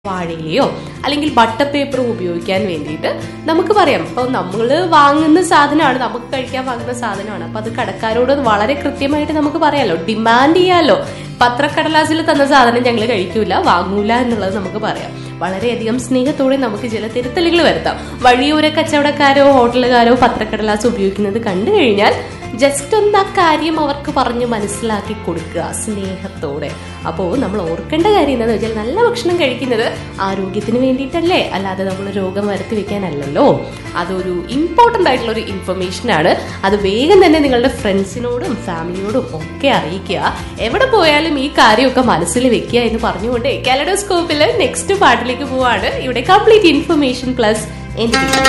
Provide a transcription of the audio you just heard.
വാഴയിലയോ അല്ലെങ്കിൽ ബട്ടർ പേപ്പറോ ഉപയോഗിക്കാൻ വേണ്ടിയിട്ട് നമുക്ക് പറയാം ഇപ്പോൾ നമ്മൾ വാങ്ങുന്ന സാധനമാണ് നമുക്ക് കഴിക്കാൻ വാങ്ങുന്ന സാധനമാണ് അപ്പൊ അത് കടക്കാരോട് വളരെ കൃത്യമായിട്ട് നമുക്ക് പറയാലോ ഡിമാൻഡ് ചെയ്യാലോ പത്രക്കടലാസിൽ തന്ന സാധനം ഞങ്ങൾ കഴിക്കൂല വാങ്ങൂല എന്നുള്ളത് നമുക്ക് പറയാം വളരെയധികം സ്നേഹത്തോടെ നമുക്ക് ചില തിരുത്തലുകൾ വരുത്താം വഴിയോര കച്ചവടക്കാരോ ഹോട്ടലുകാരോ പത്രക്കടലാസ് ഉപയോഗിക്കുന്നത് കണ്ടു കഴിഞ്ഞാൽ ജസ്റ്റ് ഒന്ന് ആ കാര്യം അവർക്ക് പറഞ്ഞ് മനസ്സിലാക്കി കൊടുക്കുക സ്നേഹത്തോടെ അപ്പോൾ നമ്മൾ ഓർക്കേണ്ട കാര്യം എന്താണെന്ന് വെച്ചാൽ നല്ല ഭക്ഷണം കഴിക്കുന്നത് ആരോഗ്യത്തിന് വേണ്ടിയിട്ടല്ലേ അല്ലാതെ നമ്മൾ രോഗം വരുത്തി വെക്കാനല്ലല്ലോ അതൊരു ഇമ്പോർട്ടൻ്റ് ആയിട്ടുള്ള ഒരു ഇൻഫർമേഷൻ ആണ് അത് വേഗം തന്നെ നിങ്ങളുടെ ഫ്രണ്ട്സിനോടും ഫാമിലിയോടും ഒക്കെ അറിയിക്കുക എവിടെ പോയാലും ഈ കാര്യമൊക്കെ മനസ്സിൽ വെക്കുക എന്ന് പറഞ്ഞുകൊണ്ട് കാലഡോസ്കോപ്പിൽ നെക്സ്റ്റ് പാട്ടിലേക്ക് പോവാണ് ഇവിടെ കംപ്ലീറ്റ് ഇൻഫർമേഷൻ പ്ലസ് എൻ്റെ